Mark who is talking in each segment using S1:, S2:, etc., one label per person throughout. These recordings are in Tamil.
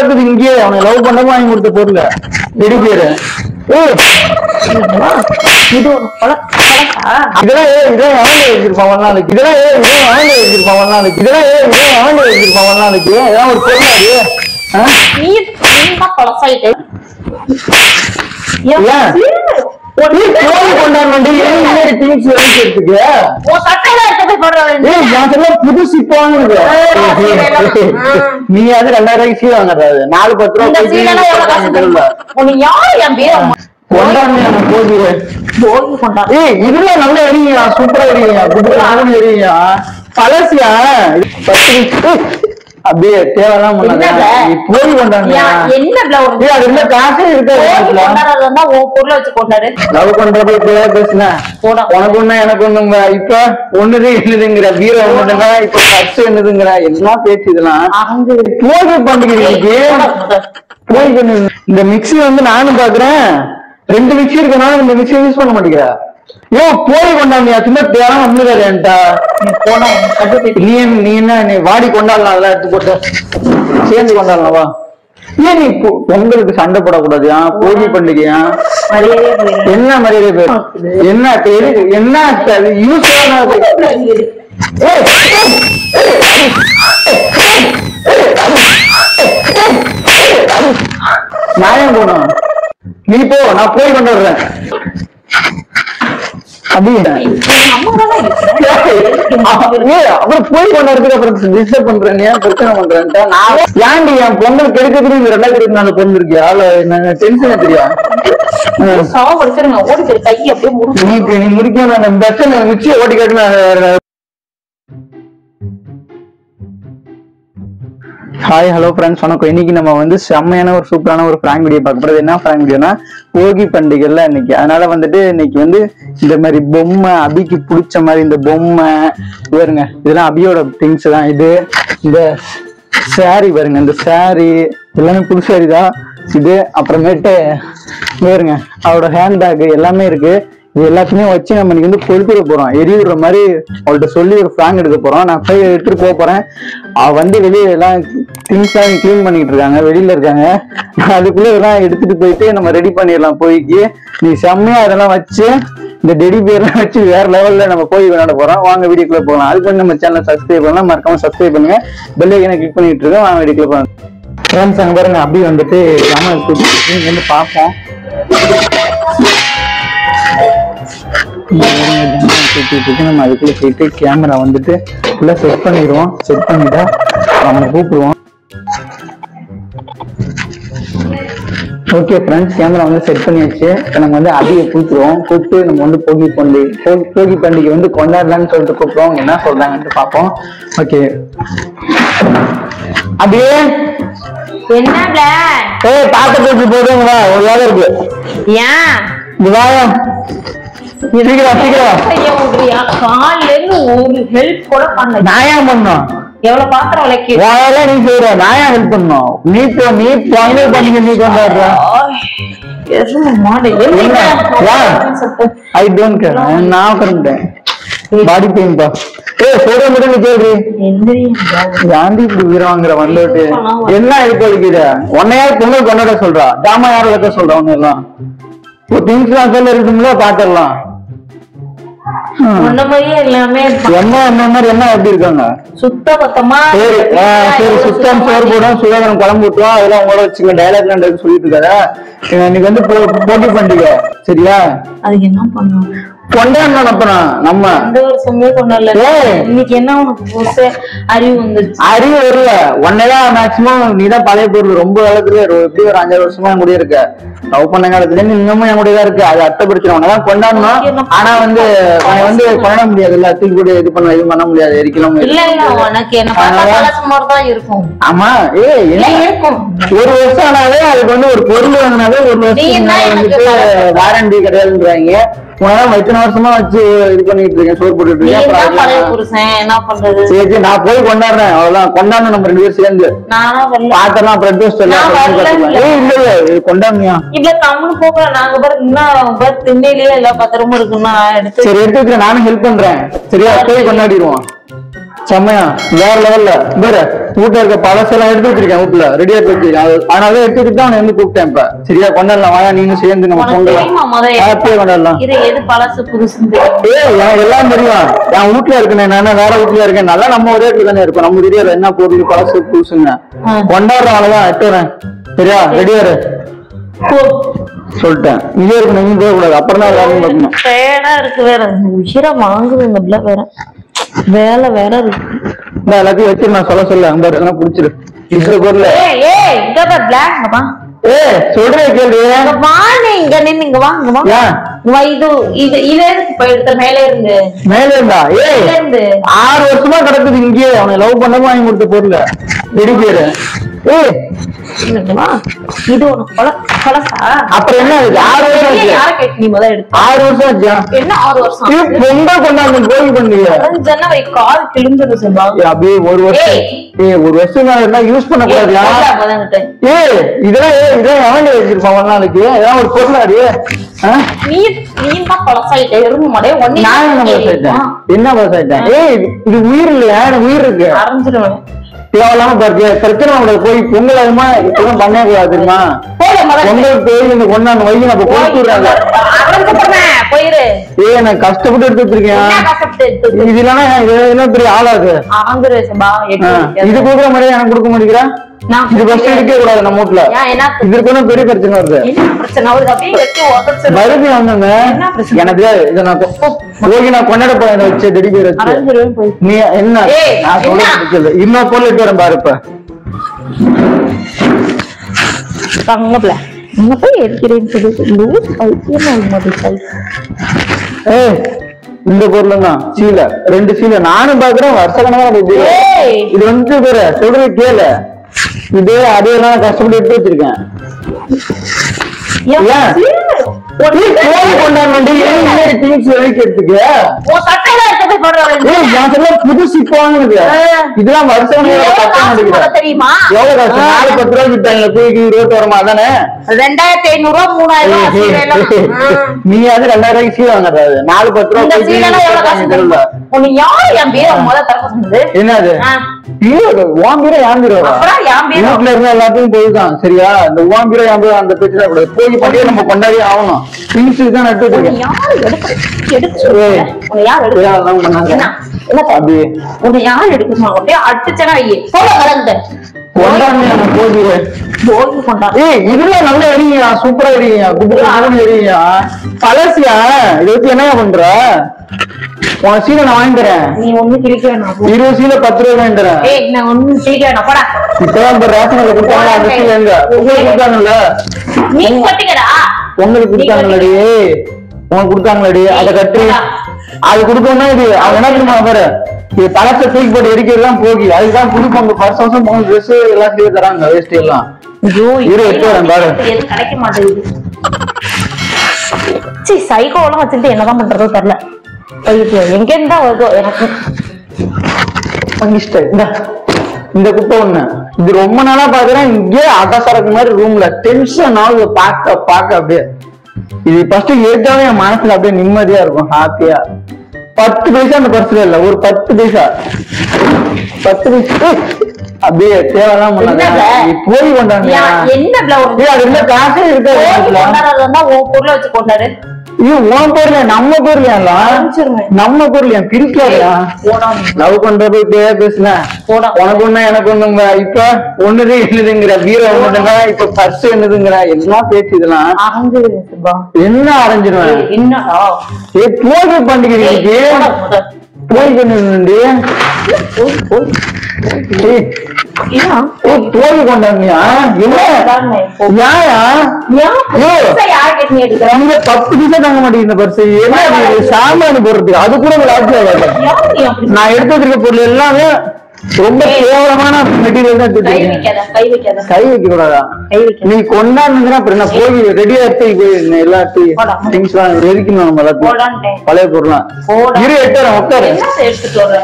S1: கிடக்குது இங்கேயே அவனை லவ் பண்ண வாங்கி கொடுத்த பொருள் ரெடி பேரு ஏய்
S2: இது ஒரு பழ- பழக்கா?
S1: இதெல்லாம் ஏன் இதெல்லாம் அவன் வச்சிருப்பான் ஒரு நாளைக்கு இதெல்லாம் ஏன் இதெல்லாம் அவன் வச்சிருப்பான் ஒரு நாளைக்கு இதெல்லாம் ஏன் இதெல்லாம் அவன் வச்சிருப்பான் ஒரு நாளைக்கு ஏதாவது ஒரு பொருள் அது ஆ?
S2: நீ நீதான் பழசாயிட்டு.
S1: ஏன்?
S2: உன்
S1: நீ கோழி கொண்டாடுறேன் ஏன் இந்த மாதிரி things வாங்கிக்கிறதுக்கு
S2: உன் சட்டையில எடுத்து போய் போடுற வேண்டியது.
S1: ஏய் நான் சொல்ல புதுசு இப்போ வாங்குறது நீ அது ரெண்டாயிரம் ரூபாய்க்கு சீ வாங்குறது நாலு பத்து
S2: இந்த
S1: ரூபாய்
S2: சீலைலாம் எவ்வளவு காசு தெரியுமா? உனக்கு யாரு என் பேரை
S1: கொண்டாடுங்க போகுது
S2: போகி கொண்டாடு.
S1: ஏய் இதெல்லாம் நல்லா எரியா சூப்பரா எரியா குடுக்கணும் எரியா பழசியா இது பத்து நிமிஷம். ஏய், அப்படியே தேவையெல்லாம் பண்ணாத
S2: என்னங்க?
S1: நீ போய் கொண்டாடுங்க
S2: ஏன், என்ன பிள்ளை உனக்கு?
S1: ஏய் அது என்ன காசே
S2: போகி
S1: இருக்காது
S2: கொண்டாடுறது வந்தா உன் பொருளை வச்சு கொண்டாடு.
S1: லவ் பண்றப்ப இப்படியா பேசுன
S2: போடா.
S1: உனக்கு ஒண்ணு எனக்கு ஒண்ணுங்க இப்ப ஒண்ணுது என்னதுங்கிற வீர ஒண்ணுதுங்க இப்ப ஃபர்ஸ்ட் என்னதுங்கிற என்ன பேச்சு இதெல்லாம்
S2: அங்கு
S1: போகி பண்டிகை இன்னைக்கு போகி பண்டிகை. இந்த மிக்ஸி வந்து நானும் பாக்குறேன் ரெண்டு மிக்ஸி இருக்கனால இந்த மிக்ஸி யூஸ் பண்ண மாட்டேங்கிற யோ போய் கொண்டாந்தியா சும்மா தேவை ஒண்ணுதாரு என்கிட்ட
S2: நீ போனா எனக்கு கடுப்பு.
S1: நீ என்ன- நீ என்ன நீ வாடி கொண்டாடலாம் அதெல்லாம் எடுத்து போட்டு சேர்ந்து கொண்டாடலாம் வா ஏன் நீ பொ- பொங்கலுக்கு சண்டை போடக்கூடாதுயா போகி பண்டிகையா
S2: மரியாதையா போயிரு.
S1: என்ன மரியாதை பேர் என்ன பேரு என்ன யூஸ் நியாயம் போனோம் நீ போ நான் போய் கொண்டு வர்றேன் அப்படி
S2: அம்மாதானே இருக்கிறேன்.
S1: அப்புறம் போய் கொண்டாடுறதுக்கு அப்புறம் டிஸ்டர்ப் பண்றேன் நீ ஏன் பிரச்சனை பண்றேன்ட்டு நான் ஏன்டி என் பொங்கல் கெடுக்கிறதுக்கு இந்த ரெண்டாயிரத்தி இருபத்தி நாலு பொண்ணு இருக்கியா டென்ஷன் தெரியா ம்.
S2: சாவ படிச்சிருங்க ஓடி போய் கை அப்படியே முறுக்கு
S1: நீ இப்ப நீ முடிக்கணும் அந்த பஸ் மிச்சியை ஓட்டி காட்டு நான் ஹாய் ஹலோ ஃப்ரெண்ட்ஸ் வணக்கம் இன்னைக்கு நம்ம வந்து செம்மையான ஒரு சூப்பரான ஒரு ஃப்ராங்க் வீடியோ பார்க்க போறது என்ன ஃப்ராங்க் வீடியோனா போகி பண்டிகைல இன்னைக்கு அதனால வந்துட்டு இன்னைக்கு வந்து இந்த மாதிரி பொம்மை அபிக்கு பிடிச்ச மாதிரி இந்த பொம்மை பாருங்க இதெல்லாம் அபியோட திங்ஸ் தான் இது இந்த saree பாருங்க இந்த saree எல்லாமே புது saree தான் இது அப்புறமேட்டு இங்க பாருங்க அவரோட ஹேண்ட்பேக் எல்லாமே இருக்கு இது எல்லாத்தையுமே வச்சு நம்ம இன்னைக்கு வந்து கொளுத்திட போறோம் எரி விடுற மாதிரி அவள்கிட்ட சொல்லி ஒரு ஃபிளாங் எடுக்க போறோம் நான் போய் எடுத்துட்டு போக போறேன் அவ வந்து வெளியே எல்லாம் திங்ஸ் எல்லாம் க்ளீன் பண்ணிட்டு இருக்காங்க வெளியில இருக்காங்க நான் அதுக்குள்ள இதெல்லாம் எடுத்துட்டு போயிட்டு நம்ம ரெடி பண்ணிடலாம் போய்க்கு நீ செம்மையா அதெல்லாம் வச்சு இந்த டெடி பேர்லாம் வச்சு வேற லெவல்ல நம்ம போய் விளையாட போறோம் வாங்க வீடியோக்குள்ள போகலாம் அதுக்கு வந்து நம்ம சேனல் சப்ஸ்கிரைப் பண்ணலாம் மறக்காம சப்ஸ்கிரைப் பண்ணுங்க பெல் ஐக்கனை கிளிக் பண்ணிட்டு இருக்கோம் வாங்க வீடியோக்குள்ள போகலாம் ஃப்ரெண்ட்ஸ் அங்க பாருங்க அப்படியே வந்துட்டு ஜாமான் எடுத்து இங்க வந்து பார்ப்போம் இங்க பாருங்க, ஜாமான் தூக்கிட்டு இருக்கு. நம்ம அதுக்குள்ள போயிட்டு கேமரா வந்துட்டு ஃபுல்லா செட் பண்ணிடுவோம் செட் பண்ணிட்டா அவனை கூப்பிடுவோம் ஓகே ஃப்ரெண்ட்ஸ் கேமரா வந்து செட் பண்ணியாச்சு இப்ப நம்ம வந்து அடியை கூப்பிடுவோம் கூப்பிட்டு நம்ம வந்து போகி பண்டிகை போ- போகி பண்டிகை வந்து கொண்டாடலாம்னு சொல்லிட்டு கூப்பிடுவோம் என்ன சொல்றாங்கன்னு பார்ப்போம் ஓகே அப்படியே
S2: என்ன பிள்ளை?
S1: ஏய் பாத்த பேசி போதுங்களா ஒரு வேலை இருக்கு
S2: ஏன்
S1: இது வாயா சீக்கிரம் சீக்கிரம்
S2: செய்ய விடுறியா? காலையில இருந்து ஒரு ஹெல்ப் கூட பண்ணல
S1: நான் ஏன் பண்ணோம்
S2: எவ்வளவு பாத்திரம் விளக்கி
S1: வேலை நீ செய்யற நான் ஏன் ஹெல்ப் பண்ணோம் நீ போ நீ பொங்கல் பண்டிகை நீ கொண்டாடுற என்ன? ஏன்? ஐ டோன்ட் கேர் நான் பண்ணிட்டேன் பாடி பெயின் பா ஏய் சொல்ற மட்டும் நீ கேள்வி காந்தி இப்படி வீரவாங்கிற வந்துட்டு என்ன இது வைக்கிற உன்னையாவது பொங்கல் கொண்டாட சொல்றா ஜாமா யாரும் வைக்க சொல்றா உன்னை எல்லாம் திங்ஸ் எல்லாம் சொல்ல இருக்கும்ல பாத்திரலாம்
S2: முன்ன மாதிரியே எல்லாமே
S1: என்ன என்ன மாதிரி என்ன எப்படி இருக்காங்க
S2: சுத்த பத்தமா
S1: சரி ஆ, சரி சுத்தம் சோறு போடும் சுகாதாரம் குழம்பு ஊட்டுவோம் அதெல்லாம் உங்களோட வச்சுங்க டைலாக் சொல்லிட்டு இருக்காத இன்னைக்கு வந்து போ- போட்டி பண்டிகை சரியா
S2: அதுக்கு என்ன பண்ணும்
S1: கொண்டாடணும் அப்புறம் நம்ம
S2: ரெண்டு வருஷமே கொண்டாடல
S1: ஏய்.
S2: இன்னைக்கு என்ன உனக்கு புதுசு அறிவு வந்துருச்சு
S1: அறிவு வரல ஒன்னேதான் மேக்சிமம் நீதான் பழைய பொருள் ரொம்ப காலத்துல ஒரு- எப்படி ஒரு அஞ்சாறு வருஷமா என் கூடயே இருக்க லவ் பண்ண காலத்துல இருந்து இன்னமும் என் கூடயே தான் இருக்கு அது அர்த்தப்படுத்திடும் உன்னதான் கொண்டாடணும் ஆனா வந்து உன்னை வந்து கொண்டாட முடியாது இல்ல தூக்கி கூட இது பண்ண இது பண்ண முடியாது எரிக்கலாம்
S2: இல்ல இல்ல உனக்கு என்ன பார்த்தா பழசு மாதிரி தான் இருக்கும்
S1: ஆமா ஏ
S2: இல்ல
S1: என்ன
S2: இருக்கும்
S1: ஒரு வருஷம் ஆனாவே அதுக்கு வந்து ஒரு பொருள் வாங்கினாவே ஒரு
S2: நீ
S1: வருஷத்துக்கு
S2: என்ன
S1: முன்னாடி
S2: எனக்கு
S1: வந்துட்டு வாரண்டி கிடையாதுன்றாங்க உனதான் இத்தனை வருஷமா வச்சு இது பண்ணிட்டு இருக்கேன் சோறு போட்டுட்டு
S2: நீ
S1: இருக்கேன்
S2: தான்
S1: அப்புறம்
S2: பழைய
S1: அதெல்லாம்
S2: புருஷன் என்ன பண்றது
S1: சரி சரி நான் போய் கொண்டாடுறேன் அவ்வளவுதான் கொண்டாடணும் நம்ம ரெண்டு பேரும் சேர்ந்து
S2: நானா வரல
S1: பாத்தெல்லாம் பிரெட் டோஸ்ட் எல்லாம்
S2: நான்
S1: பண்ணி
S2: வரல.
S1: கத்துக்கலாம். ஏய் இல்ல இல்ல இது கொண்டாடுனியா
S2: இப்ப கம்முனு போக நாங்க பாரு இன்னும் பாரு திண்ணையிலேயே எல்லா பத்திரமும் இருக்குன்னா எடுத்து
S1: சரி எடுத்து வைக்கிறேன் நானும் ஹெல்ப் பண்றேன் சரியா போய் கொண்டாடிடுவோம் செம்மையா வேற லெவல்ல பாரு வீட்டுல இருக்க பழசெல்லாம் எடுத்து வச்சிருக்கேன் வீட்டுல ரெடியா எடுத்து வச்சிருக்கேன் அது- அதனால எடுத்து வச்சுட்டு தான் அவனை வந்து கூப்பிட்டேன் இப்ப சரியா கொண்டாடலாம் வாயா நீங்க சேர்ந்து நம்ம
S2: உனக்கு தெரியுமா முத
S1: பொங்கலாம் ஹாப்பியா கொண்டாடலாம்
S2: இது எது பழசு புதுசுன்னு தெரியும்
S1: ஏய் எனக்கு எல்லாம் தெரியும் என் வீட்டுல இருக்கேன் நான் வேற வீட்டுல இருக்கேன் நல்லா நம்ம ஒரே இடத்துல தானே இருக்கோம் நம்ம தெரியாது என்ன பொருள் பழசு புதுசுன்னு
S2: ஆ.
S1: கொண்டாடுறவங்களதான் எட்டுறேன் சரியா ரெடியா இரு
S2: போ.
S1: சொல்லிட்டேன் இங்கே இருக்கணும் நீங்க போக கூடாது அப்புறம் தான் வேலையும் பார்க்கணும்
S2: டயர்டா இருக்கு வேற உயிரை வாங்குது இந்த பிள்ளை வேற வேலை வேற இருக்கு
S1: இந்த எல்லாத்தையும் வச்சு நான் சொல்ல சொல்ல அங்க எல்லாம் புடிச்சிரு இருக்கிற பொருள்
S2: ஏய் ஏய் இங்க பார் பிளாக் வா
S1: ஏ சொல்றேன் கேள்வி
S2: இங்க வா நீ இங்க நின்னு இங்க வா இங்க வா
S1: ஏன்
S2: இங்க வா இது இது இதுல இருந்து போய் எடுத்த மேல இருந்து
S1: மேல இருந்தா ஏய்
S2: மேல இருந்து
S1: ஆறு வருஷமா கிடக்குது இங்கே அவனை லவ் பண்ண வாங்கி கொடுத்த பொருள் வெடிப்பேரு ஏய்
S2: இங்க வா இது உனக்கு பழ பழசா
S1: அப்புறம் என்ன இது ஆறு வருஷம் ஆச்சு
S2: யார கேட்டு நீ முத எடுத்த
S1: ஆறு வருஷம் ஆச்சா
S2: என்ன ஆறு வருஷம்
S1: இது பொங்கல் கொண்டாந்து கோயில் பண்ணீங்க
S2: ஜனவரி கால் கிழிஞ்சது செல்வா
S1: ஏய், அப்படியே ஒரு வருஷம்
S2: ஏய்.
S1: ஏய் ஒரு வருஷம் நான் இருந்தா யூஸ் பண்ண கூடாதுயா
S2: முதன்கிட்ட
S1: ஏய் இதெல்லாம் ஏய் இதெல்லாம் எவன் வச்சிருப்பான் ஒரு நாளைக்கு ஏதாவது ஒரு பொருளாடி ஆ
S2: நீ நீ தான் பழசாயிட்ட எறும்பு மடைய ஒன்னே
S1: நான் என்ன பசாயிட்டேன் என்ன பசாயிட்டேன் ஏய் இது- இது உயிர் இல்லையா எனக்கு உயிர் இருக்கு
S2: அரைஞ்சிருவேன்
S1: தேவையில்லாம பாருக்கு பிரச்சனை உங்களை போய் பொங்கல் அதுமா இப்பதான் பண்ண கூடாது தெரியுமா
S2: போல முதல்ல
S1: பொங்கல் போய் இந்த கொண்டாந்து வைங்க நம்ம கொடுத்து விடுறாங்க
S2: அரைஞ்சு போறேன் போயிரு
S1: ஏய் நான் கஷ்டப்பட்டு எடுத்து
S2: என்ன
S1: வச்சிருக்கேன்
S2: கஷ்டப்பட்டு எடுத்து
S1: இது இல்லைன்னா இது என்ன பெரிய ஆளாது
S2: அரைஞ்சிரு செம்பா
S1: ஆ,
S2: எட்டு
S1: இது கொடுக்குற மாதிரியே எனக்கு கொடுக்க மாட்டேங்கிறா
S2: நான்
S1: இது ஃபர்ஸ்ட் இருக்கவே கூடாது நம்ம வீட்டுல
S2: ஏன் என்ன
S1: இதுக்கு ஒன்றும் பெரிய பிரச்சனை வருது
S2: என்ன பிரச்சனை அவருக்கு அப்படியே வெட்டி உதச்சிரு
S1: வருது வந்தாங்க
S2: என்ன பிரச்சனை?
S1: எனக்கு இதை நான் கொ- போகி நான் கொண்டாட போறேன் இதை வச்சு டெடி பேர் வச்சு
S2: அரைஞ்சிருவேன் போய்
S1: நீ என்ன
S2: ஏய்,
S1: நான் சொல்ல
S2: என்ன?
S1: பிடிக்கல இன்னொரு பொருள் இட்டு வரேன் பாரு இப்ப
S2: தங்கப்ல அங்க போய் எடுக்கிறேன்னு சொல்லி லூஸ் பைத்தியமா மாதிரி
S1: ஏய் இந்த பொருள் தான் சீலை ரெண்டு சீலை நானும் பாக்குறேன் வருஷ கணக்கான
S2: ஏய்.
S1: இது வந்து பேரு சொல்றது கேளு இது அதே எல்லாம் கஷ்டப்பட்டு எடுத்து வச்சிருக்கேன் ஏன்? நீ கோழி கொண்டாடி திங்ஸ் வைக்கிறதுக்கு
S2: உன் சட்டையில எடுத்து போய் போடுறேன்
S1: ஏய் எனக்கு எல்லாம் புதுசு இப்போ வாங்குனது
S2: ஆ.
S1: இதெல்லாம் வருஷம் கட்ட மாட்டேங்கிறேன்
S2: தெரியுமா
S1: எவ்வளவு காசு நாலு பத்து ரூபாய் விட்டாங்க தூக்கி இருபத்தி வரமா தானே
S2: ரெண்டாயிரத்தி ஐநூறு ரூபா மூணாயிரம் ரூபா சீலை எல்லாம். ஆ.
S1: நீ அது ரெண்டாயிரம் ரூபாய்க்கு சீலை வாங்குறது நாலு பத்து
S2: இந்த
S1: ரூபாய்
S2: சீலை எல்லாம் எவ்வளவு காசு தெரியுமா? உன்னை யாரு என் பேரை முத திறக்க சொன்னது
S1: என்னது
S2: ஆ.
S1: ஹீரோ உன் பீரோ என் பீரோ
S2: அப்புறம் என் பீரோ.
S1: வீட்டுல இருந்த எல்லாத்தையும் போய்தான் சரியா இந்த உன் பீரோ என் பீரோ அந்த பிரச்சனை கூடாது போய் பண்டிகை நம்ம கொண்டாடியே ஆகணும் திங்ஸுக்கு தான் நட்டு
S2: உன்னை
S1: வச்சிருக்கேன்
S2: யாரு எடுக்க எடுக்க சொன்னது?
S1: ஏய்.
S2: உன்னை யார் எடுக்க
S1: ஏன் அதெல்லாம் பண்ணாங்க?
S2: என்ன? என்ன தப்பு?
S1: அப்படி
S2: உன்னை யார் எடுக்க சொன்னாங்க? அப்படியே அடிச்சேன்னா வையே. போல கலந்து.
S1: கொண்டாடி நம்ம போகிறேன்
S2: போகி கொண்டாடு.
S1: ஏய் இதுல நல்லா எரியா சூப்பரா எரியா குப்பு குப்பு எரியா பழசியா இதை வச்சு என்ன பண்ற உன் சீலை நான் வாங்கி தரேன்
S2: நீ ஒண்ணு கிழிக்க வேணாம் போ.
S1: இருபது சீலை பத்து ரூபாய் வாங்கி தரேன்
S2: ஏய் நான் ஒண்ணு கிழிக்க வேணாம் போடா
S1: இப்பதான் இப்ப ரேஷன் கடை கொடுத்தாங்க அந்த சீலை எங்க உங்களுக்கு கொடுத்தாங்கல்ல
S2: நீ கட்டிக்கடா
S1: உங்களுக்கு கொடுத்தாங்களடி உனக்கு கொடுத்தாங்களடி அதை கட்டி அது கொடுக்கணும்னா இது அவன் என்ன தெரியுமா பாரு இது பழச தூக்கி போட்டு எரிக்கிறதுலாம் போகி அதுதான் கொடுப்பாங்க வருஷம் வருஷம் மூணு ட்ரெஸ் எல்லாம் செய்ய தராங்க வேஸ்ட் எல்லாம்
S2: ஐயோ
S1: இரு, எடுத்து வரேன் பாரு.
S2: எதுவும் கிடைக்க மாட்டேங்குது சி சைக்கோலாம் வச்சுட்டு என்னதான் பண்றதோ தெரியல பைத்தியம் எங்க இருந்தா வருதோ எனக்கு
S1: பண்ணிச்சிட்டேன் இந்தா. இந்த குப்பை ஒண்ணு இது ரொம்ப நாளா பாக்குறேன் இங்கே அடசரக்கு மாதிரி ரூம்ல டென்ஷன் ஆகுது பார்க்க பார்க்க அப்படியே இது ஃபர்ஸ்ட் எடுத்தாவே என் மனசுல அப்படியே நிம்மதியா இருக்கும் ஹாப்பியா பத்து பைசா அந்த பர்ஸ்ல இல்ல ஒரு பத்து பைசா பத்து பைசா ஏய், அப்படியே தேவையெல்லாம் பண்ணாத
S2: என்னங்க?
S1: நீ போய் கொண்டாங்க
S2: யா- என்ன பிளவுஸ்
S1: ஏய் அது என்ன காசே இருக்காது வீட்டுல.
S2: கொண்டாடுறது இருந்தா உன் பொருளை வச்சு கொண்டாடு
S1: இது உன் பொருள் நம்ம பொருள் எல்லாம்
S2: அனுப்பிச்சிருங்க.
S1: நம்ம பொருள் என் பிரிக்காதா
S2: போடாம
S1: லவ் பண்றப்ப இப்படியே பேசுனேன்
S2: போடா
S1: உனக்கு ஒண்ணு எனக்கு ஒண்ணுங்க இப்ப ஒண்ணுது என்னதுங்கிற வீர ஒண்ணுதுங்க இப்ப பர்ஸ் என்னதுங்கிற என்ன பேச்சு இதெல்லாம்
S2: அரைஞ்சு சுபா
S1: என்ன அரைஞ்சிருவேன்
S2: ஏய், என்னடா
S1: ஏ போகி பண்டிகை
S2: ஏய்,
S1: இன்னைக்கு
S2: போடா முத.
S1: போய் பண்ணிருந்தி
S2: போய், போய்.
S1: ஏய்
S2: ஏன்?
S1: ஏய், போகி கொண்டாந்தியா என்ன
S2: அதானே, போ.
S1: ஏயா
S2: ஏன்?
S1: ஏய்.
S2: புதுசா யார் கேட்டு நீ எடுக்கிற?
S1: ரொம்ப பத்து பைசா தாங்க மாட்டேங்குது இந்த பர்ஸ் என்ன இது சாமான் போடுறதுக்கு அது கூட லாட்சி ஆகாது
S2: யார் நீ அப்படி
S1: நான் எடுத்து வச்சிருக்க பொருள் எல்லாமே ரொம்ப
S2: ஏய்.
S1: கேவலமான மெட்டீரியல் தான் எடுத்து
S2: கை
S1: வச்சிருக்கேன்
S2: வைக்காத கை வைக்காத
S1: கை வைக்க கூடாதா
S2: கை வைக்காத
S1: நீ கொண்டாடுனா அப்புறம் என்ன போய் ரெடியா எடுத்து போய் எல்லா
S2: போடா.
S1: திங்ஸ் எல்லாம் எரிக்கணும் நம்ம எல்லாத்தையும்
S2: போடான்ட்டேன்.
S1: பழைய பொருளாம்
S2: போடா.
S1: இரு எட்டுறேன் உட்காரு
S2: என்ன எடுத்துட்டு வர்ற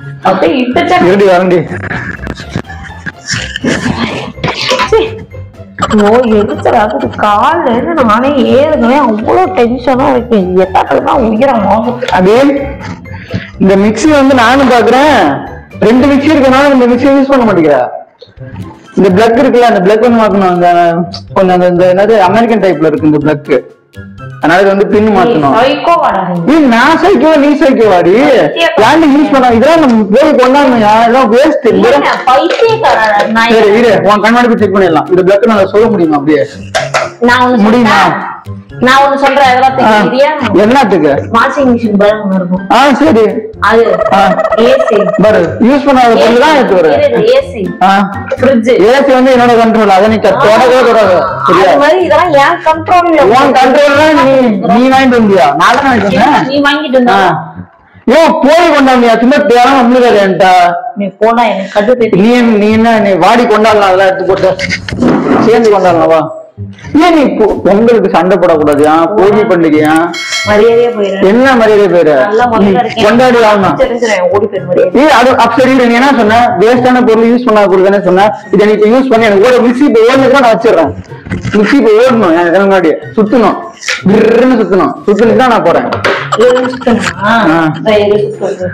S2: அப்படியே இட்டுச்சா
S1: இருடி வரண்டி
S2: சீ. ஓ எரிச்சல் ஆகுது காலைல இருந்து நானே ஏறுங்களே அவ்வளவு டென்ஷனா இருக்கேன் எத்தாதான் உயிரம் ஆகுது
S1: அது இந்த மிக்ஸி வந்து நானும் பாக்குறேன் ரெண்டு மிக்ஸி இருக்கனால இந்த மிக்ஸி யூஸ் பண்ண மாட்டேங்கிறா இந்த பிளக் இருக்குல்ல அந்த பிளக் வந்து மாத்தணும் அந்த கொஞ்சம் அந்த இந்த என்னது அமெரிக்கன் டைப்ல இருக்கு இந்த பிளக் அதனால இது வந்து பின் மாத்தணும்
S2: சைக்கோ வராங்க
S1: ஏய், நான் சைக்கிள் நீ சைக்கிள் வாடி ஏன்டி யூஸ் பண்ண இதெல்லாம் நம்ம போய் கொண்டாடணும் இதெல்லாம் வேஸ்ட்
S2: பைத்தியக்காரன் நான்
S1: சரி இரு உன் கண்ணாடி போய் செக் பண்ணிடலாம் இந்த பிளக் நான் சொல்ல முடியுமா அப்படியே
S2: நான் ஒண்ணு
S1: முடியுமா?
S2: சொல்றேன். நான் ஒண்ணு சொல்றேன் அதெல்லாம்
S1: ஆ,
S2: தெரியுறியா
S1: என்னத்துக்கு
S2: வாஷிங் மிஷின் பலம் ஒண்ணு இருக்கும்
S1: ஆ சரி
S2: அது
S1: ஆ.
S2: ஏசி
S1: பாரு யூஸ் பண்ணாத பொருள் தான் எடுத்து வர
S2: ஏசி
S1: ஆ
S2: ஃப்ரிட்ஜ்
S1: ஏசி வந்து என்னோட கண்ட்ரோல் அதை நீ க- தொடவே கூடாது சரியா
S2: அது மாதிரி இதெல்லாம் ஏன் கண்ட்ரோல்ல
S1: உன் கண்ட்ரோல்ல நீ நீ வாங்கிட்டு வந்தியா நான் தான் வாங்கிட்டு வந்தேன்
S2: நீ வாங்கிட்டு
S1: ஆ.
S2: இருந்தா
S1: யோ போய் கொண்டாந்தியா சும்மா தேவை நம்மளுக்கு என்கிட்ட
S2: நீ போனா எனக்கு கட்டு
S1: நீ என்ன- நீ என்ன நீ வாடி கொண்டாடலாம் அதெல்லாம் எடுத்து போட்டு சேர்ந்து கொண்டாடலாம் வா ஏன் நீ பொ- பொங்கலுக்கு சண்டை போடக்கூடாதுயா போகி பண்டிகையா
S2: மரியாதையா போயிடுறேன்
S1: என்ன மரியாதை பேரு
S2: நல்லா
S1: நீ
S2: முதல்ல இருக்கேன்
S1: கொண்டாடி ஆகணும்
S2: தெரிஞ்சிடும் ஓடி போயிரு மரியாதை
S1: ஏய் அது அப்படி இல்லை. நீ என்ன சொன்ன வேஸ்டான பொருள் யூஸ் பண்ணா பொருள் தானே சொன்ன இதை நீ யூஸ் பண்ணி எனக்கு ஓட மிக்ஸி இப்போ ஓடுனதுக்கு நான் வச்சிடுறேன் மிக்ஸி இப்போ ஓடணும் எனக்கு முன்னாடி சுத்தணும் கிருன்னு சுத்தணும் சுத்தணுக்கு தான் நான் போறேன்
S2: ஏழு சுத்தமா
S1: ஆ.
S2: இந்த ஏழு சுத்தம்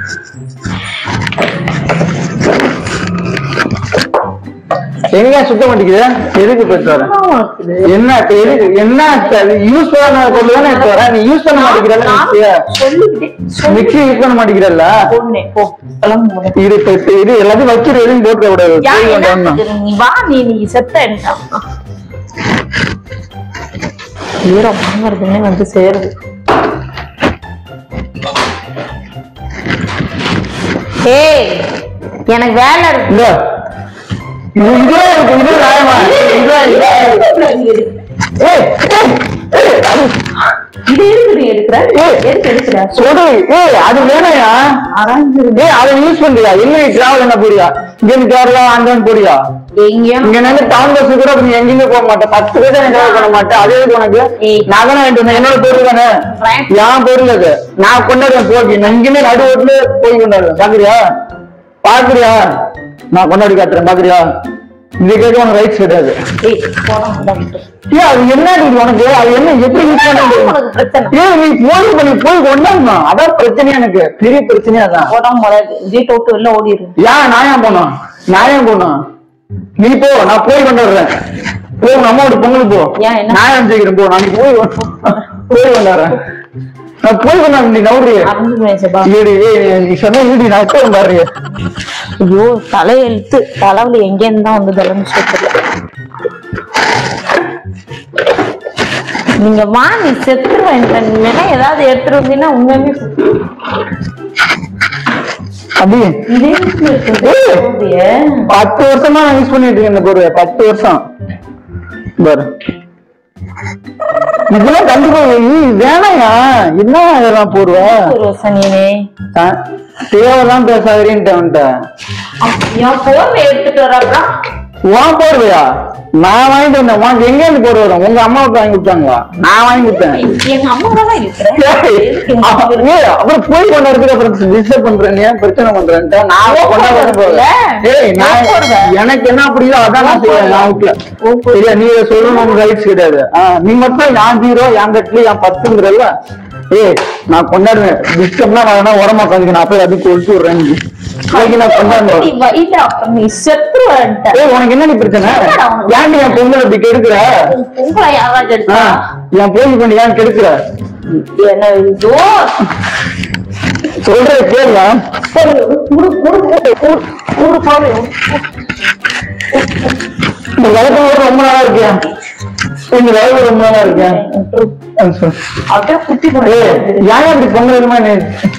S1: எங்க சுத்த மாட்டேங்குது எதுக்கு இப்போ எடுத்து வரேன்
S2: இருக்குது
S1: என்ன இப்ப எதுக்கு என்ன யூஸ் பண்ணாத பொருள் தானே எடுத்து வரேன் நீ யூஸ் பண்ண மாட்டேங்கிறல்ல மிக்ஸிய
S2: சொல்லிக்கிட்டே சொல்லி
S1: மிக்ஸி யூஸ் பண்ண மாட்டேங்கிறல்ல
S2: போனே போ கிளம்பு முதல்ல.
S1: இது இப்ப இப்ப இது எல்லாத்தையும் வச்சிரு எதுவும் போட்டு கூடாது
S2: யா,
S1: போய்
S2: என்ன
S1: கொண்டாடணும்.
S2: இருக்குது? நீ வா நீ நீ செத்த என்கிட்ட. ஈரம் வாங்குறதுன்னே வந்து சேருது ஏய் எனக்கு வேலை இருக்கு
S1: இந்த இது இதுவே இருக்கு இது நியாயமா இதுவே இதுவே ஏய் ஏய், ஏய்,
S2: இது இருக்குது எடுக்கிற
S1: ஏய்.
S2: எதுக்கு எடுக்கிற
S1: சொல்லு ஏய் அது வேணையா
S2: அரைஞ்சிருது
S1: ஏய் அதை யூஸ் பண்றியா இல்லை டிராவல் என்ன போறியா இங்க இருந்து கேரளா அங்க போறியா
S2: எங்கேயும்
S1: இங்க நின்று டவுன் பஸ் கூட நீ எங்கேயுமே போக மாட்டேன் பத்து பேர் தான் டிராவல் பண்ண மாட்டேன் அதே இது உனக்கு
S2: ஏய்.
S1: நான் தானே வாங்கிட்டு வந்தேன் என்னோட பொருள் தானே
S2: Right.
S1: என் பொருள் அது நான் கொண்டாடுவேன் போகி நான் இங்கேயுமே நடு ரோட்ல போய் கொண்டாடுவேன் பாக்குறியா பாக்குறியா நான் கொண்டாடி காட்டுறேன் பாக்குறியா இது கேட்க உனக்கு ரைட்ஸ் கிடையாது
S2: ஏய் போடா முதல்ல.
S1: ஏன் அது என்ன இது உனக்கு அது என்ன எப்படி யூஸ் பண்ண
S2: உனக்கு பிரச்சனை
S1: ஏன் நீ போய் பண்ணி போய் கொண்டாடணும் அதான் பிரச்சனையா எனக்கு பெரிய பிரச்சனையா தான்
S2: போடா முதல்ல வீட்டை விட்டு வெளில ஓடிடு
S1: ஏன் நான் ஏன் போனோம் நான் ஏன் போனோம் நீ போ நான் போய் கொண்டாடுறேன் போ உங்க அம்மாவோட பொங்கல் போ
S2: ஏன் என்ன?
S1: நான் ஏன் செய்கிறேன் போ நான் போய் கொ- போய் கொண்டாடுறேன் நான் போய் கொண்டாடு நீ நவுறிய
S2: அரைஞ்சு போயிடுச்சுப்பா
S1: ஏடி ஏய், நீ சொன்ன ஈடி நான் எப்போ கொண்டாடுறிய
S2: ஐயோ தலையெழுத்து தலைவலி எங்க இருந்து தான் வந்து தெரியல நீங்க வா நீ செத்துருவேன் நீ வேணா ஏதாவது எடுத்துட்டு வந்தீங்கன்னா உண்மையுமே
S1: அப்படி
S2: இதே வீட்டுல இருக்குது.
S1: ஏய்.
S2: போகுதியே.
S1: பத்து வருஷமா நான் யூஸ் பண்ணிட்டு இருக்கேன் இந்த பொருளை பத்து வருஷம் பாரு இதெல்லாம் கண்டிப்பா ஏய், வேணாயா என்ன இதெல்லாம் போடுவ
S2: ஒரு வருஷம் நீனே
S1: ஆ, தேவைதான் பேசாதீன்ட்டு அவன்கிட்ட
S2: என் போர்வை எடுத்துட்டு வர்றப்பா
S1: உன் போடுவியா நான் வாங்கிட்டு வந்தேன் உனக்கு எங்க இருந்து போடு வரும் உங்க அம்மாவுக்கு வாங்கி கொடுத்தாங்களா நான் வாங்கி கொடுத்தேன்
S2: எங்க அம்மா தான் இருக்கிறேன்
S1: ஏய்,
S2: எதுக்கு எங்க அம்மா
S1: அப்புறம் ஏய், அப்புறம் போய் கொண்டாடுறதுக்கு அப்புறம் டிஸ்டர்ப் பண்றேன் நீ ஏன் பிரச்சனை பண்றேன்ட்டு நான்
S2: உன்
S1: கொண்டாட
S2: போடுறது
S1: போறேன்
S2: இல்ல.
S1: ஏய் நான்
S2: உன் போடுற.
S1: எனக்கு என்ன புரியுதோ அதான் நான் செய்வேன் நான் வீட்டுல
S2: உன் போடுற.
S1: சரியா நீ இதை சொல்லணும் உனக்கு ரைட்ஸ் கிடையாது ஆ, நீ மட்டும் என் ஜீரோ என் கட்லி என் பத்துங்கிறல்ல ஏய் நான் கொண்டாடுவேன் டிஸ்டர்ப்னா நான் வேணா உரமா உட்காந்துக்க நான் போய் அதுக்கு ஒழிச்சு விடுறேன் இன்னைக்கு நான் கொண்டாடுவேன்
S2: நீ வைடா அப்புறம் நீ செத்துருவேன்ட்ட
S1: ஏய் உனக்கு என்ன பிரச்சனை
S2: என்னடா உனக்கு?
S1: ஏன்டி என் பொங்கல் இப்படி கெடுக்கிற
S2: உன் பொங்கலை யாராவது
S1: ஆ,
S2: எடுத்தா
S1: என் போகி பண்ணி ஏன் கெடுக்கிற
S2: என்ன இதோ
S1: சொல்றது கேளுடா இந்த விளக்கம் ரொம்ப நாளா இருக்கேன் இந்த விளக்கம் ரொம்ப நாளா இருக்கேன் ஆ, சொல்லு.
S2: அப்படியே குத்தி
S1: ஏய், ஏன் இப்படி பொங்கல் வருமா நீ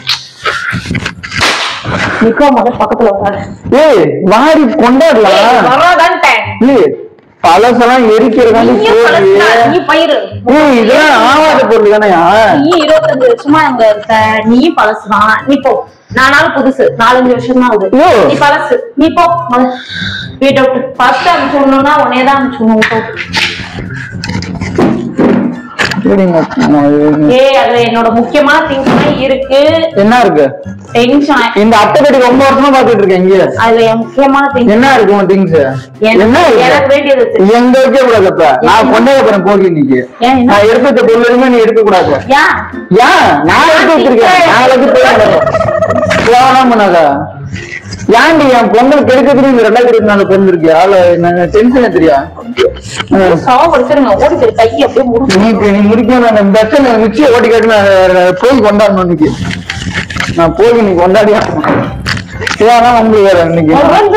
S2: நிக்கோ முதல்ல பக்கத்துல வராது
S1: ஏய் வாடி கொண்டாடலாம்
S2: வராதான்ட்டேன்
S1: ஏய் பழசெல்லாம் எரிக்கிறதாண்டி
S2: நீயும்
S1: போகுது
S2: பழசுடா, நீ பயிரு
S1: ஏய் இதெல்லாம் ஆவாத பொருள் தானயா
S2: நீ இருபத்தஞ்சு வருஷமா அங்க இருக்க நீ பழசுதான் நீ போ நானாலும் புதுசு நாலஞ்சு வருஷம் தான் ஆகுது
S1: ஓ.
S2: நீ பழசு நீ போ முதல்ல. வீட்டை விட்டு ஃபர்ஸ்ட் அனுப்பிச்சு விடணும்னா உன்னே தான் அனுப்பிச்சு விடணும், போ
S1: சரிங்க
S2: ஏய் அதுல என்னோட முக்கியமான திங்ஸ் எல்லாம் இருக்கு
S1: என்ன இருக்கு
S2: டென்ஷன்
S1: இந்த அட்டைப்பெட்டி ரொம்ப வருஷமா பாத்துட்டு இருக்கேன் இங்க
S2: அதுல என் முக்கியமான திங்ஸ்
S1: என்ன இருக்கு உன் திங்ஸ் என்ன
S2: எனக்கு
S1: இருக்கு
S2: வேண்டியது இருக்கு.
S1: எங்க வைக்க கூடாது அப்ப நான் கொண்டே போறேன் போகி இன்னைக்கு
S2: ஏன் என்ன?
S1: நான் எடுத்து வச்ச பொருள் எதுவுமே நீ எடுக்க கூடாது
S2: ஏன்
S1: ஏன் நான் எடுத்து வச்சிருக்கேன் நான் எல்லாத்தையும் போய் போகலாம் பண்ணாத ஏன்டி என் பொங்கல் கெடுக்கிறதுக்கு இந்த ரெண்டாயிரத்தி இருபத்தி நாலு பிறந்திருக்கியா நாங்க டென்ஷன் தெரியா
S2: சாவடிச்சிருங்க ஓடி போய் கை அப்படியே முறுக்கு
S1: நீ இப்ப நீ முடிக்கணும் நான் இந்த இடத்துல மிச்சியை ஓட்டி காட்டு நான் நான் போய் கொண்டாடணும் இன்னைக்கு நான் போய் இன்னைக்கு கொண்டாடி இதான் உங்களுக்கு வேற இன்னைக்கு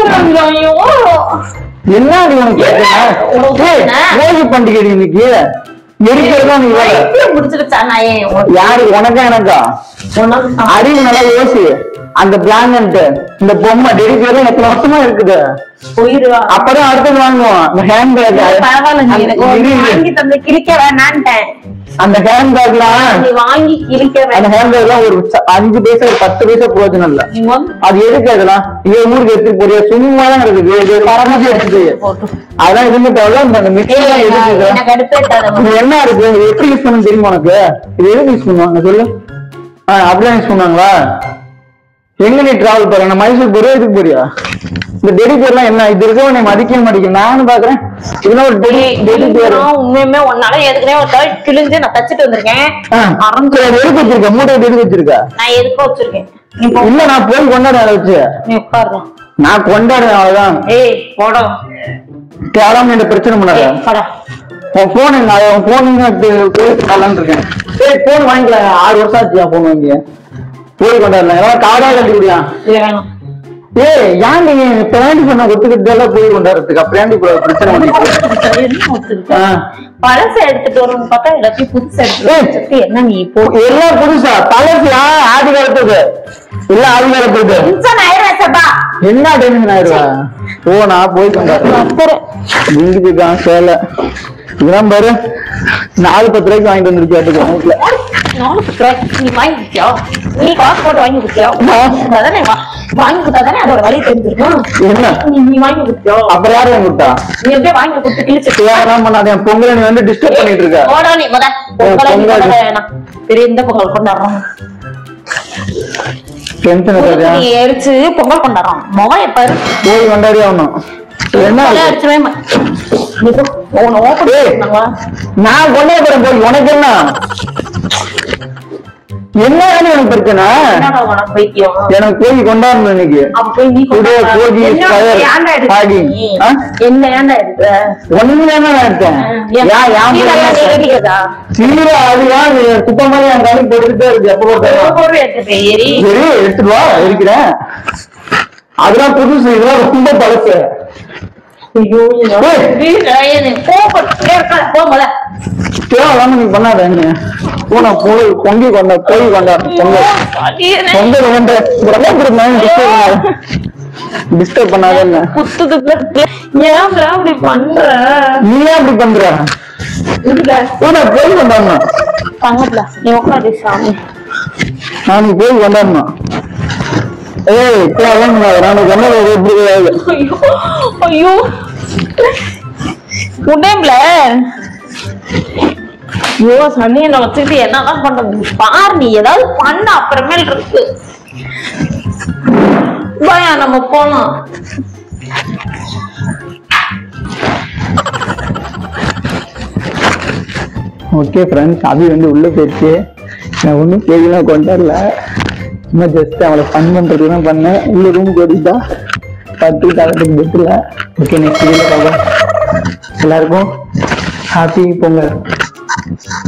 S1: என்ன நீ உனக்கு கேட்கணும்? ஏய், போகி பண்டிகை இன்னைக்கு எரிக்கிறதா நீ வேற
S2: முடிச்சிருச்சா நான் ஏன் உனக்கு-
S1: யாரு உனக்கா எனக்கா
S2: உனக்கு தான்.
S1: அறிவு நல்லா யோசி அந்த பிளாங்கன்ட் இந்த பொம்மை டெடிக்கேட் எத்தனை வருஷமா இருக்குது
S2: போயிருவா
S1: அப்பதான் அடுத்தது வாங்குவோம் இந்த ஹேண்ட் பேக்
S2: பரவாயில்ல நீ எனக்கு ஒண்ணு வாங்கி தந்து கிழிக்க வேணான்ட்டேன்
S1: அந்த ஹேண்ட் பேக்லாம்
S2: நீ வாங்கி கிழிக்க
S1: அந்த
S2: வேணாம்
S1: ஹேண்ட் பேக்லாம் ஒரு ச- அஞ்சு பைசா ஒரு பத்து பைசா பிரயோஜனம் இல்ல
S2: நீ வந்து
S1: அது எதுக்கு அதெல்லாம் ஏன் ஊருக்கு எடுத்து போறியா சும்மா தான் இருக்குது இது பரமதி எடுத்துட்டு
S2: போட்டு
S1: அதெல்லாம் இதுன்னு தேவையில்ல இந்த மிக்சி
S2: ஏய்,
S1: எதுக்கு
S2: எனக்கு அடுப்பேத்தாத
S1: இது என்ன இருக்கு இது எப்படி யூஸ் பண்ண தெரியுமா உனக்கு இது எதுக்கு யூஸ் பண்ணுவாங்க சொல்லு ஆ அப்படிலாம் யூஸ் பண்ணுவாங்களா எங்க நீ டிராவல் போற நான் மைசூர் போறியா இதுக்கு போறியா இந்த டெடி பேர்லாம் என்ன இது இருக்கவ நீ மதிக்க மாட்டேங்க நானும் பாக்குறேன் இதெல்லாம் ஒரு டெடி டெடி பேர்
S2: நான் உண்மையுமே உன்னால எதுக்குனே ஒரு தடவை கிழிஞ்சு நான் தச்சுட்டு வந்திருக்கேன் மறந்து
S1: எடுத்து வச்சிருக்க மூட்டை எடுத்து வச்சிருக்க
S2: நான் எதுக்கோ வச்சிருக்கேன் நீ போ
S1: இல்ல நான் போய் கொண்டாடுறேன் அதை வச்சு
S2: நீ உட்காருலாம்
S1: நான் கொண்டாடுறேன் அவ்வளவுதான்
S2: ஏய் போடா
S1: தேடாம இந்த பிரச்சனை பண்ணாத
S2: ஏய் போடா
S1: உன் போன் எங்க உன் போன் போய் இருக்கேன் சரி போன் வாங்கிக்கலாம் ஆறு வருஷம் ஆச்சு போன் வாங்கி போய் கொண்டாடலாம் எல்லாம் காடா கட்டிக்கிறியா
S2: இது வேணாம்
S1: ஏய் ஏன் நீங்க பிராண்டி சொன்ன ஒத்துக்கிட்டு போய் கொண்டாடுறதுக்கு அப்புறம் பிரச்சனை பண்ணிட்டு
S2: என்ன வச்சிருக்க?
S1: ஆ.
S2: பழசை எடுத்துட்டு வரணும்னு பார்த்தா எல்லாத்தையும் புதுசா எடுத்துட்டு
S1: ஏய்.
S2: வச்சிருக்க. என்ன நீ இப்போ
S1: எல்லாம் புதுசா பழசியா ஆதி காலத்துக்கு இல்ல ஆதி காலத்துக்கு
S2: டென்ஷன் ஆயிடுறேன் சபா
S1: என்ன டென்ஷன் ஆயிடுவா போனா போய் கொண்டாடுறேன் இங்கிட்டு சேலை இதெல்லாம் பாரு நாலு பத்து ரூபாய்க்கு வாங்கிட்டு வந்துருக்கு வீட்டுக்கு வீட்டுல
S2: நானும் குத்துறேன். நீ வாங்கி கொடுத்தியா? நீ காசு போட்டு வாங்கி கொடுத்தியா? அதானே வா- வாங்கி கொடுத்தாதானே அதோட வழி தெரிஞ்சிருக்கும்.
S1: என்ன
S2: நீ நீ வாங்கி கொடுத்தியா?
S1: அப்புறம் யாரு வாங்கி கொடுத்தா
S2: நீ எப்படியே வாங்கி கொடுத்து கிழிச்சிட்டு
S1: தேவையான பண்ணாத என் பொங்கலை நீ வந்து டிஸ்டர்ப் பண்ணிட்டு இருக்க
S2: போடா நீ முத. பொங்கலை நீ
S1: பொங்கல்.
S2: கொண்டாட வேணாம். பெரிய இந்த பொங்கல் கொண்டாடுறோம்
S1: டென்ஷன் இருக்காது
S2: நீ எரிச்சு பொங்கல் கொண்டாடுறோம் முகம் பாரு
S1: போய் கொண்டாடி ஆகணும் என்ன
S2: கொலை
S1: இது?
S2: அடிச்சுவே மா- நீ போ. உன்னை open
S1: ஏய்.
S2: பண்ணாங்களா?
S1: நான் கொண்டாட போறேன் போய் உனக்கு என்ன என்ன எனக்கு பிரச்சனை
S2: என்னடா உனக்கு பைத்தியம்?
S1: எனக்கு போய் கொண்டாடணும் இன்னைக்கு
S2: அப்ப போய் நீ
S1: Today,
S2: கொண்டாடு.
S1: Koji is
S2: என்ன
S1: fire.
S2: ஏன்டா எடுத்த
S1: Hugging.
S2: நீ?
S1: ஆ?
S2: என்ன ஏன்டா எடுத்த?
S1: ஒண்ணுமே நான் எடுத்தேன்
S2: ஏன்
S1: யா யா
S2: நீ வேற நீ எடுக்கிறதா?
S1: சீரா அதுவா குப்பை மாதிரி என் காலி போட்டுக்கிட்டே இருக்கு எப்ப
S2: ஒரு
S1: போட்டாலும்
S2: பொருள் எடுத்துட்டு ஏறி
S1: சரி எடுத்துட்டு வா இருக்கிறேன் அதெல்லாம் புதுசு இதெல்லாம் ரொம்ப பழசு
S2: ஐயோ, என்னோட
S1: ஏய்.
S2: வீடு, எனக்கு கோபப்பட்டுட்டே இருக்காத. போ முத.
S1: தேவையில்லாம நீ பண்ணாத என்ன போனா போய் பொங்கி கொண்டா போய் கொண்டா பொங்கல்
S2: அடியேனே.
S1: பொங்கல் வந்து டிஸ்டர்ப் பண்ணாத என்ன
S2: குத்துது பிளக்கு. ஏன்டா அப்படி பண்ற?
S1: நீ ஏன் அப்படி பண்ற
S2: இல்ல,
S1: போனா போய் கொண்டாடணும்
S2: தங்கப்புல, நீ உட்காரு சாமி.
S1: நான் நீ போய் கொண்டாடணும் ஏய் தேவையான நான் கொண்டாட எப்படி கிடையாது
S2: ஐயோ, ஐயோ. உடம்புல ஐயோ சனியனை வச்சுக்கிட்டு என்னதான் பண்றது பாரு நீ ஏதாவது பண்ண அப்புறமேல் இருக்கு பயா நம்ம போலாம்
S1: ஓகே ஃப்ரெண்ட்ஸ் அபி வந்து உள்ள போயிடுச்சு நான் ஒன்றும் கேள்விலாம் கொண்டாடல சும்மா ஜஸ்ட் அவளை ஃபன் பண்ணுறதுக்கு தான் பண்ணேன் உள்ள ரூம் போயிட்டா பத்து தரத்துக்கு பெட்டில் ஓகே நெக்ஸ்ட் வீடியோ பார்ப்போம் எல்லாருக்கும் ஹாப்பி பொங்கல்